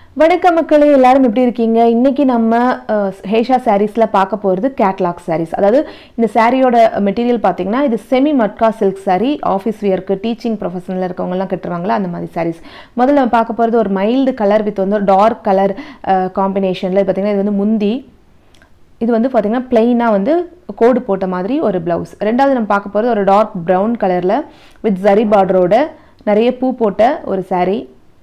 வணக்கம் மக்களே எல்லாரும் எப்படி இருக்கீங்க இன்னைக்கு நம்ம அஹ், ஹேஷா சாரீஸில் பார்க்க போகிறது கேட்லாக் சாரீஸ் அதாவது இந்த சாரியோட மெட்டீரியல் பார்த்தீங்கன்னா இது semi matka silk saree office வியர்க்கு டீச்சிங் ப்ரொஃபஷனில் இருக்கவங்கலாம் கட்டுறாங்களா அந்த மாதிரி சாரீஸ் முதல்ல நம்ம பார்க்க போகிறது ஒரு மைல்டு கலர் வித் வந்து டார்க் கலர் காம்பினேஷனில் பார்த்தீங்கன்னா இது வந்து முந்தி இது வந்து பார்த்தீங்கன்னா பிளெயினாக வந்து கோடு போட்ட மாதிரி ஒரு ப்ளவுஸ் ரெண்டாவது நம்ம பார்க்க போகிறது ஒரு டார்க் ப்ரௌன் கலரில் வித் ஜரி பார்டரோட நிறைய பூ போட்ட ஒரு saree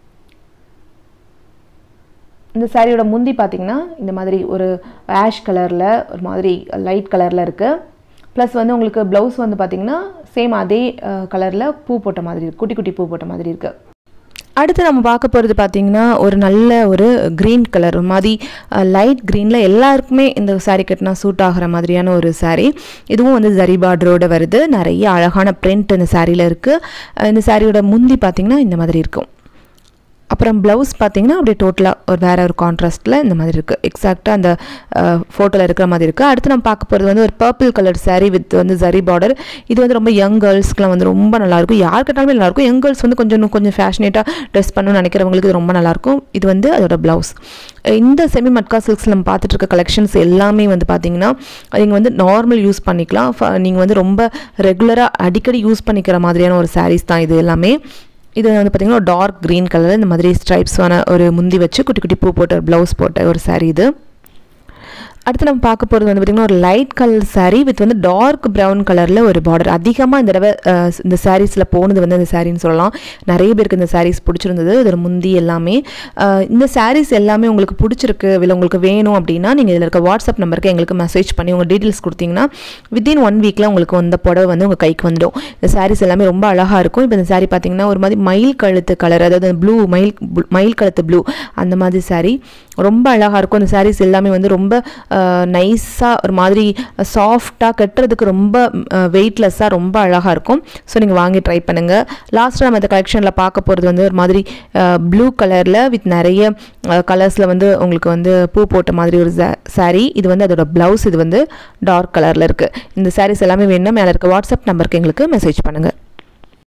இந்த சாரியோட முந்தி பார்த்தீங்கன்னா இந்த மாதிரி ஒரு ஆஷ் கலரில் ஒரு மாதிரி லைட் கலரில் இருக்குது ப்ளஸ் வந்து உங்களுக்கு ப்ளவுஸ் வந்து பார்த்தீங்கன்னா சேம் அதே கலரில் பூ போட்ட மாதிரி இருக்கு குட்டி குட்டி பூ போட்ட மாதிரி இருக்குது அடுத்து நம்ம பார்க்க போகிறது பார்த்தீங்கன்னா ஒரு நல்ல ஒரு க்ரீன் கலர் ஒரு மாதிரி லைட் க்ரீனில் எல்லாருக்குமே இந்த saree கட்டினா சூட் ஆகிற மாதிரியான ஒரு saree இதுவும் வந்து ஜரி பார்டரோட வருது நிறைய அழகான பிரிண்ட் இந்த சாரியில் இருக்குது இந்த சாரியோட முந்தி பார்த்தீங்கன்னா இந்த மாதிரி இருக்கும் அப்புறம் ப்ளவுஸ் பார்த்தீங்கன்னா அப்படியே டோட்டலாக ஒரு வேற ஒரு கான்ட்ராஸ்ட்டில் இந்த மாதிரி இருக்குது எக்ஸாக்டாக அந்த ஃபோட்டோவில் இருக்கிற மாதிரி இருக்குது அடுத்து நம்ம பார்க்க போகிறது வந்து ஒரு பர்பிள் கலர் saree வித் வந்து ஜரி பார்டர் இது வந்து ரொம்ப யங் கேர்ள்ஸ்க்குலாம் வந்து ரொம்ப நல்லாயிருக்கும் யார் கட்டாலுமே நல்லாயிருக்கும் யங் கேர்ள்ஸ் வந்து கொஞ்சம் இன்னும் கொஞ்சம் ஃபேஷனேட்டாக ட்ரெஸ் பண்ணணும்னு நினைக்கிறவங்களுக்கு இது ரொம்ப நல்லாயிருக்கும் இது வந்து அதோட ப்ளவுஸ் இந்த செமி மட்கா சில்க்ஸ் நம்ம பார்த்துட்டு இருக்க கலெக்ஷன்ஸ் எல்லாமே வந்து பார்த்தீங்கன்னா நீங்கள் வந்து நார்மல் யூஸ் பண்ணிக்கலாம் நீங்கள் வந்து ரொம்ப ரெகுலராக அடிக்கடி யூஸ் பண்ணிக்கிற மாதிரியான ஒரு sarees தான் இது எல்லாமே இது வந்து பார்த்தீங்கன்னா டார்க் க்ரீன் கலர் இந்த மாதிரி ஸ்ட்ரைப்ஸான ஒரு முந்தி வச்சு குட்டி குட்டி பூ போட்ட ஒரு ப்ளவுஸ் போட்ட ஒரு saree இது அடுத்து நம்ம பார்க்க போகிறது வந்து பார்த்திங்கன்னா ஒரு லைட் கலர் saree வித் வந்து டார்க் ப்ரௌன் கலரில் ஒரு பார்டர் அதிகமாக இந்த தடவை அஹ், இந்த சாரீஸில் போனது வந்து இந்த சாரின்னு சொல்லலாம் நிறைய பேருக்கு இந்த சாரீஸ் பிடிச்சிருந்தது இதோட முந்தி எல்லாமே அஹ், இந்த சாரீஸ் எல்லாமே உங்களுக்கு பிடிச்சிருக்கு இல்லை உங்களுக்கு வேணும் அப்படின்னா நீங்கள் இதில் இருக்க வாட்ஸ்அப் நம்பருக்கு எங்களுக்கு மெசேஜ் பண்ணி உங்கள் டீட்டெயில்ஸ் கொடுத்தீங்கன்னா வித்தின் ஒன் வீக்கில் உங்களுக்கு இந்த புடவை வந்து உங்கள் கைக்கு வந்துடும் இந்த சாரீஸ் எல்லாமே ரொம்ப அழகாக இருக்கும் இப்போ இந்த saree பார்த்தீங்கன்னா ஒரு மாதிரி மயில் கழுத்து கலர் அதாவது ப்ளூ மயில் மயில் கழுத்து ப்ளூ அந்த மாதிரி saree ரொம்ப அழகாக இருக்கும் அந்த sarees எல்லாமே வந்து ரொம்ப நைஸாக ஒரு மாதிரி சாஃப்டாக கட்டுறதுக்கு ரொம்ப வெயிட்லெஸ்ஸாக ரொம்ப அழகாக இருக்கும் ஸோ நீங்கள் வாங்கி ட்ரை பண்ணுங்கள் லாஸ்ட்டாக நம்ம இந்த கலெக்ஷனில் பார்க்க போகிறது வந்து ஒரு மாதிரி ப்ளூ கலரில் வித் நிறைய கலர்ஸில் வந்து உங்களுக்கு வந்து பூ போட்ட மாதிரி ஒரு saree இது வந்து அதோட ப்ளவுஸ் இது வந்து டார்க் கலரில் இருக்குது இந்த sarees எல்லாமே வேணும்னா மேலே இருக்க வாட்ஸ்அப் நம்பருக்கு எங்களுக்கு மெசேஜ் பண்ணுங்கள்